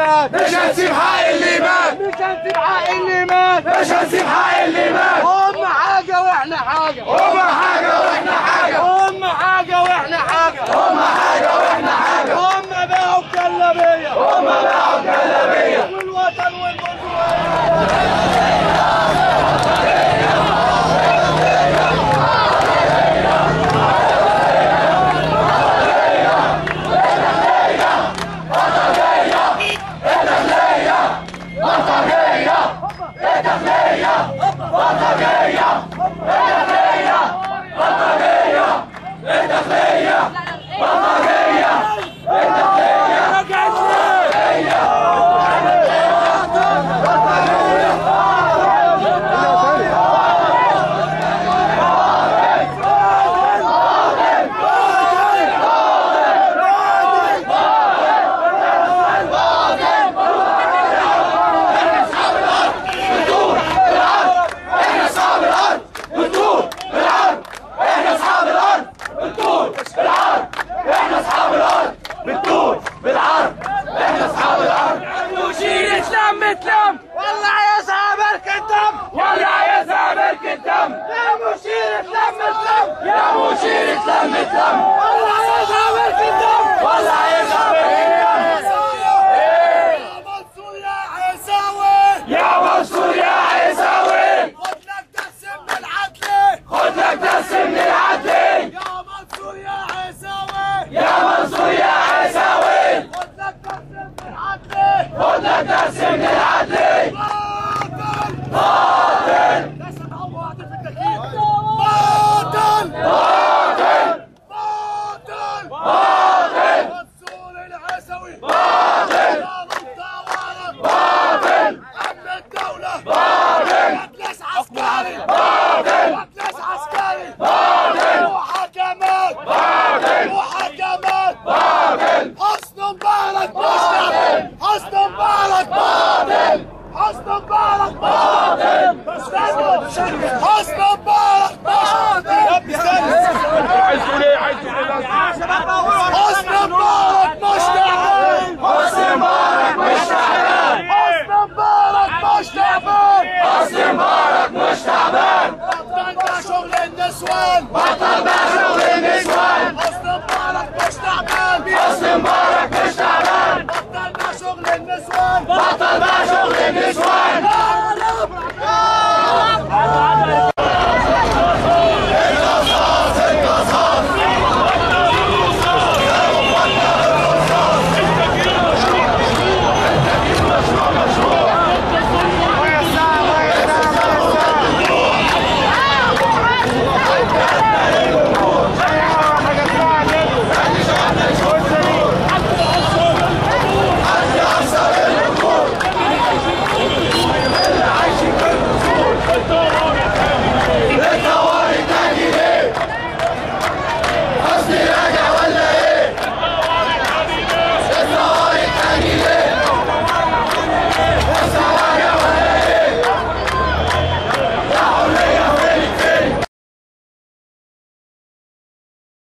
مات مش هنسيب حق اللي مات مش هنسيب حق اللي مات مش هنسيب حق اللي مات هم حاجة واحنا حاجة هما حاجة واحنا حاجة هم حاجة واحنا حاجة هما حاجة واحنا حاجة هم باعوا الجلابية هما باعوا الجلابية والوطن والبرجوازية احنا اصحاب الارض بالطول بالعرض احنا اصحاب الارض بالطول بالعرض احنا اصحاب الارض بالطول بالعرض احنا اصحاب الارض مشير اسلام متلم والله يا صابر الدم ولع يا زعبل الدم يا مشير اسلام متلم يا مشير اسلام الدم والله يا صابر الدم ولع يا زعبل الدم يا منصور يا عيساوي يا منصور يا عيساوي خد لك درس من العدل خد لك درس من العدل يا منصور يا عيساوي يا منصور يا عيساوي خد لك درس من العدل خد لك درس من العدل باطل باطل ليس معه واحد في التكييف باطل باطل باطل باطل منصور العيساوي باطل يا مطاولة باطل أمن الدولة باطل مجلس عسكري باطل مجلس عسكري باطل محاكمات باطل محاكمات باطل حسن مبارك مشتغل حسن مبارك باطل حسن مبارك باطل استنوا حسن مبارك باطل يا ابني عايزوا ليه عايزوا ليه حسن مبارك مشتغل حسن مبارك مش تعبان حسن مبارك مش تعبان حسن مبارك مش تعبان بطل بقى شغل النسوان بطل بقى